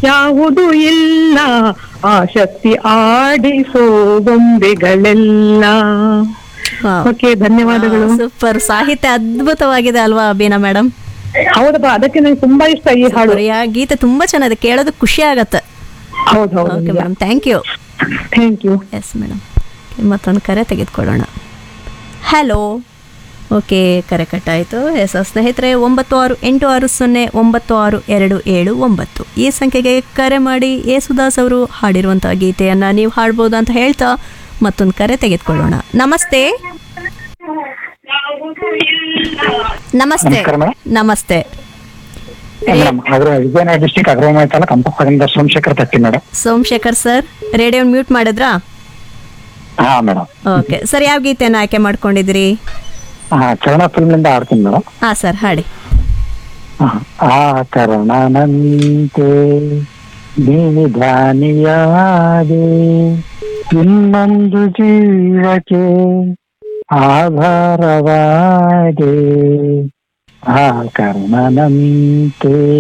ಯಾವುದು ಇಲ್ಲ ಆ ಶಕ್ತಿ ಆಡಿಸೋ ಗೊಂಬೆಗಳೆಲ್ಲ ಓಕೆ ಧನ್ಯವಾದಗಳು ಸೂಪರ್ ಸಾಹಿತ್ಯ ಅದ್ಭುತವಾಗಿದೆ ಅಲ್ವಾ ಬೀನಾ ಮೇಡಮ್ ಹೌದಪ್ಪ ಅದಕ್ಕೆ ನಂಗೆ ತುಂಬಾ ಇಷ್ಟ ಈ ಹಾಡು ಗೀತೆ ತುಂಬಾ ಚೆನ್ನಾಗಿದೆ ಕೇಳೋದಕ್ಕೆ ಖುಷಿ ಆಗತ್ತೆ ಹೌದು ಓಕೆ ಹೌದು madam thank you thank you yes madam ಮತ್ತೊಂದು ಕರೆ ತೆಗೆದುಕೊಳ್ಳೋಣ ಹಲೋ ಓಕೆ ಕರೆ ಕಟ್ಟಾಯಿತು ಎಸ್ ಸ್ನೇಹಿತರೆ ಒಂಬತ್ತು ಆರು ಎಂಟು ಆರು ಸೊನ್ನೆ ಒಂಬತ್ತು ಆರು ಎರಡು ಏಳು ಒಂಬತ್ತು ಈ ಸಂಖ್ಯೆಗೆ ಕರೆ ಮಾಡಿ ಯೇಸುದಾಸ್ ಅವರು ಹಾಡಿರುವಂಥ ಗೀತೆಯನ್ನು ನೀವು ಹಾಡ್ಬೋದು ಅಂತ ಹೇಳ್ತಾ ಮತ್ತೊಂದು ಕರೆ ತೆಗೆದುಕೊಳ್ಳೋಣ ನಮಸ್ತೆ ನಮಸ್ತೆ ನಮಸ್ಕಾರ ಮೇಡಮ್. ನಮಸ್ತೆ ಮೇಡಮ್ ಅಗ್ರ ವಿಜಯನಗರ ಡಿಸ್ಟಿಕ್ ಅಗ್ರವಾಮಿ ತಾಲೂಕು ಕಂಪದಿಂದ ಸೋಮಶೇಖರ್ ತಟ್ಟಿ madam Somashekhar sir radio mute ಮಾಡಿದ್ರಾ ಹಾ ಮೇಡಮ್ ಓಕೆ ಸರ್ ಯಾವ ಗೀತೆಯನ್ನು ಆಯ್ಕೆ ಮಾಡ್ಕೊಂಡಿದ್ದೀರಿ ಹಾ ಚರಣ ಫಿಲ್ಮ್ನಿಂದ ಆಡ್ತೀನಿ ಮೇಡಮ್ ಹಾಂ ಸರ್ ಹಾಡಿ ಆ ಕರ್ಣನಂತೆ ಧ್ಯಾನಿಯಾದೆ ಇನ್ನೊಂದು ಜೀವಕ್ಕೆ ಆಧಾರವಾದೆ ಆ ಕರ್ಣನಂತೆ